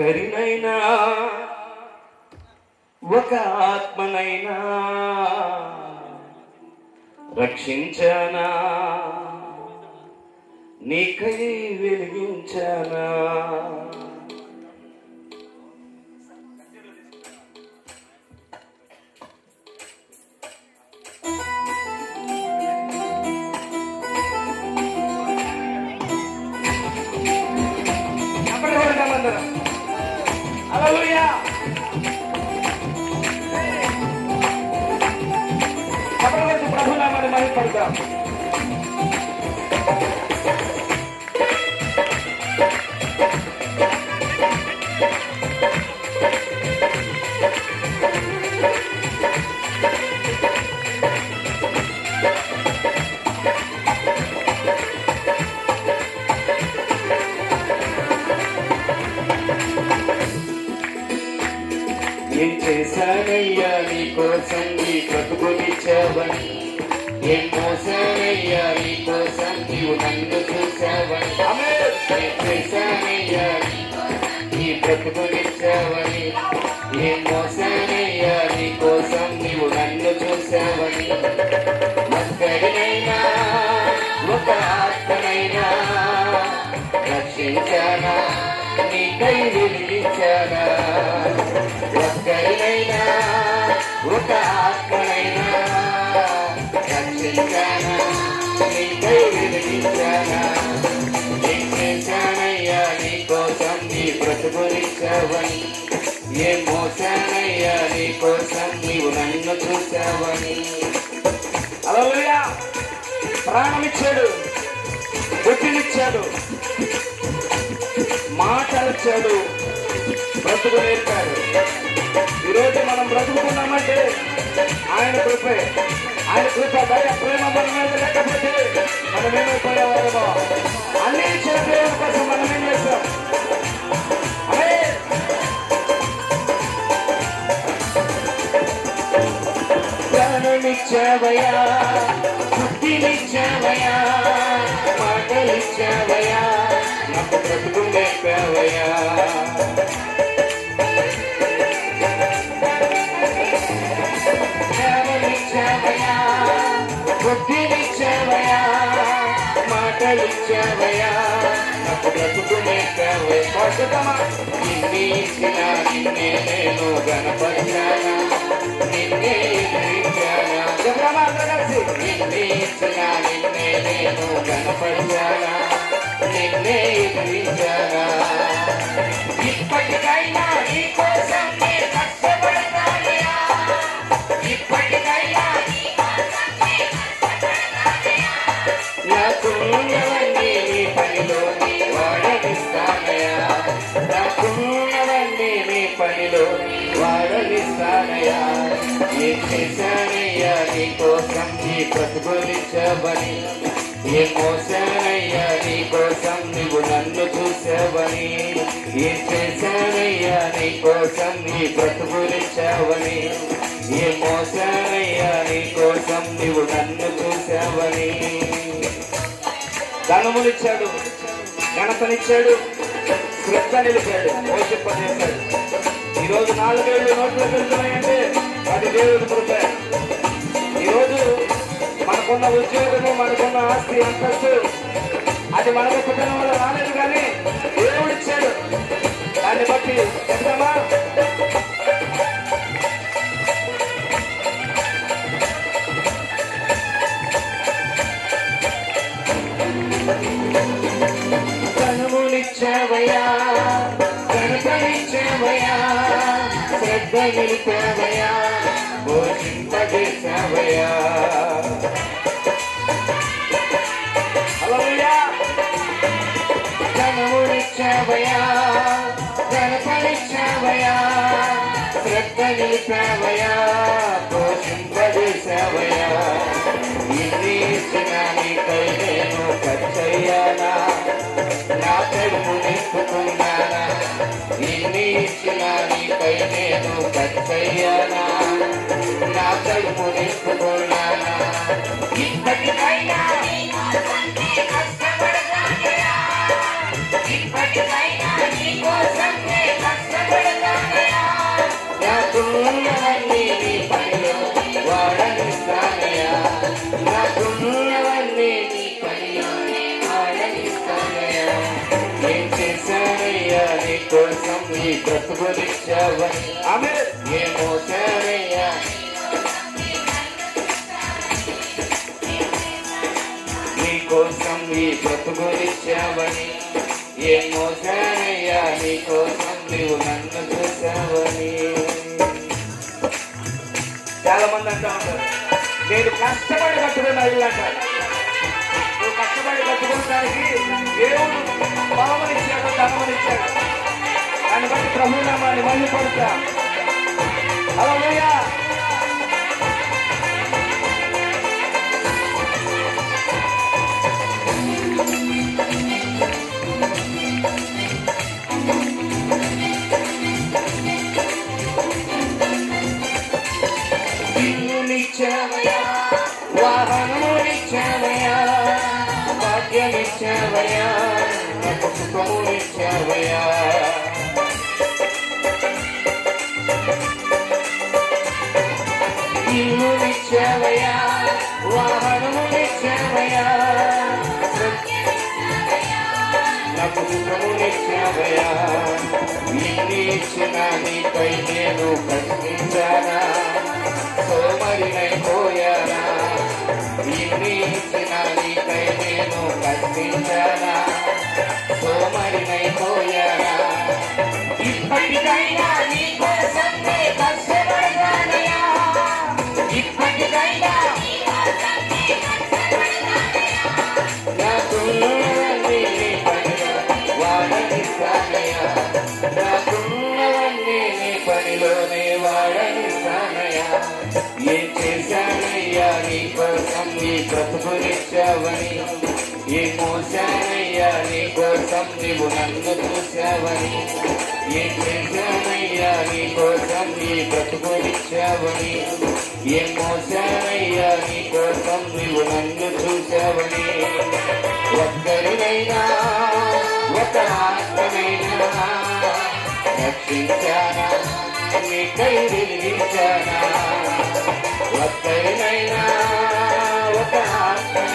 ఒక్కరినైనా ఒక ఆత్మనైనా రక్షించానా నీకై వెలిగించానా అప్పటి వరకు అందరం హల్లెలూయా అప్పటి వరకు ప్రభు నామాన్ని మహిమపడతాం ఏం చేశానయ్యా నీ కోసం నీ బ్రతుకునిచ్చావని ఏం మోసానయ్యా నీ కోసం నీవు నన్ను చూసావని ఏం చేశానయ్యా నీ బ్రతుకునిచ్చావని ఏం మోసానయ్యా నీ కోసం నీవు నన్ను చూసావని ఒక్కడినైనా ఒక ఆత్మనైనా రక్షించానా నీకై వెలిగించానా ఒక్కరినైనా ఒక ఆత్మనైనా రక్షించానా నీకై వెలిగించానా ఏం చేశానయ్యా నీ కోసం నీ బ్రతుకునిచ్చావని ఏం మోసానయ్యా నీ కోసం నీవు నన్ను చూసావని అలలుయా ప్రాణమిచ్చాడు బుద్ధినిచ్చాడు మాటలిచ్చాడు బ్రతుకు నేర్పాడు ఈరోజు మనం బ్రతుకుతున్నామంటే ఆయన కృపే ఆయన కృప దయ ప్రేమ మన మీద లేకపోతే మనం ఏమైపోయేవారమో అన్ని ఇచ్చిన దేవుని కోసం మనం ఏం చేస్తాం అదే జ్ఞానమిచ్చావయ్యా బుద్ధినిచ్చావయ్యా మాటలిచ్చావయ్యా నాకు బ్రతుకు నేర్పావయ్యా జ్ఞానమిచ్చావయ్యా బుద్ధినిచ్చావయ్యా మాటలిచ్చావయ్యా నాకు బ్రతుకు నేర్పావయ్యా కొట్టమా నిన్నే ఇచ్చిన నిన్నే నేను గణపరిచానా నిన్నే ఎదిరించానా చెప్పరామా అందరూ కలిసి నిన్నే ఇచ్చిన నిన్నే నేను గణపరిచానా నిన్నే ఎదిరించానా ఇప్పటికైనా నీ కోసం నే కష్టపడతానయ్యా ఇప్పటికైనా నీ కోసం నే కష్టపడతానయ్యా నాకున్నవన్నీ నీ పనిలో నీ వాడనిస్తానయ్యా నాకున్నవన్నీ నీ పనిలో వాడనిస్తానయ్యా ఏం చేశానయ్యా నీ కోసం నీ బ్రతుకునిచ్చబని ఏ మోసానయ్యా నీ కోసం నువ్వు నన్ను చూసావని ఏం చేశానయ్యా నీ కోసం నీ బ్రతుకునిచ్చావని ఏ మోసానయ్యా నీ కోసం నువ్వు నన్ను చూసావని ధనమునిచ్చాడు ఘనతనిచ్చాడు శ్రద్ధ నిలిచాడు పోషింపజేశాడు ఈరోజు నాలుగేళ్లు నోట్లు వెళ్తున్నాయంటే అది దేవుడి కృప ఈరోజు మనకున్న ఉద్యోగము మనకున్న ఆస్తి అంతస్తు అది మన గొప్పతనం వల్ల రాలేదు కానీ దేవుడిచ్చాడు దాన్ని బట్టి చెప్తామా ధనమునిచ్చావయ్యా ఘనతనిచ్చావయ్యా శ్రద్ధ నిలిపావయ్యా పోషింపజేశావయ్యా హల్లెలూయా ధనమునిచ్చావయ్యా ఘనతనిచ్చావయ్యా శ్రద్ధ నిలిపావయ్యా పోషింపజేశావయ్యా ఇన్ని ఇచ్చిన నీకై నేను ఖర్చయ్యానా నా కడుపు నింపుకున్నానా ఇన్ని ఇచ్చిన నీకై నేను ఖర్చయ్యానా నా కడుపు నింపుకున్నానా ఇప్పటికైనా నీ కోసం నే కష్టపడతానయ్యా. ఇప్పటికైనా నీ కోసం నే కష్టపడతానయ్యా. నీ బ్రతుకునిచ్చావని ఆమె ఏమో సేవయ్యా నీ కోసం నీ బ్రతుకునిచ్చావని ఏమో సేవయ్యా నీ కోసం నీవు నన్ను చూసావని చాలా మంది అంటా ఉంటారు నేను కష్టపడి కట్టుకున్న ఇల్లు అంటారు నువ్వు కష్టపడి కట్టుకోవడానికి దేవుడు పొలమనిచ్చాడు ధనమనిచ్చాడు దాన్ని బట్టి ప్రభునామాన్ని మళ్ళీ పడుతా అలా ఇల్లునిచ్చావయ్యా వాహనమునిచ్చావయ్యా భాగ్యమిచ్చావయ్యా నాకు సుఖమునిచ్చావయ్యా ఇల్లునిచ్చావయ్యా వాహనమునిచ్చావయ్యా నాకు సుఖమునిచ్చావయ్యా ఇన్ని ఇచ్చిన నీపై నేను కష్టించానా సోమరినైపోయానా ఇన్ని ఇచ్చిన నీపై నేను కష్టించానా సోమరినైపోయానా ఇప్పటికైనా నీ కోసం నే కష్టపడతానయ్యా ఇప్పటికైనా నాకున్నవన్నీ నీ పనిలో వాడనిస్తానయ్యా నాకున్నవన్నీ నీ పనిలోనే వాడనిస్తానయ్యా ఏం చేశానయ్యా నీ కోసం నీ బ్రతుకునిచ్చావని ఏ మోసానయ్యా నీ కోసం నీవు నన్ను చూసావని ఏం చేశానయ్యా నీ కోసం నీ బ్రతుకునిచ్చావని ఏ మోసానయ్యా నీ కోసం నీవు నన్ను చూసావని ఒక్కరినైనా ఒక ఆత్మనైనా రక్షించానా నీ కై వెలిగించానా ఒక్కరినైనా ఒక ఆత్మ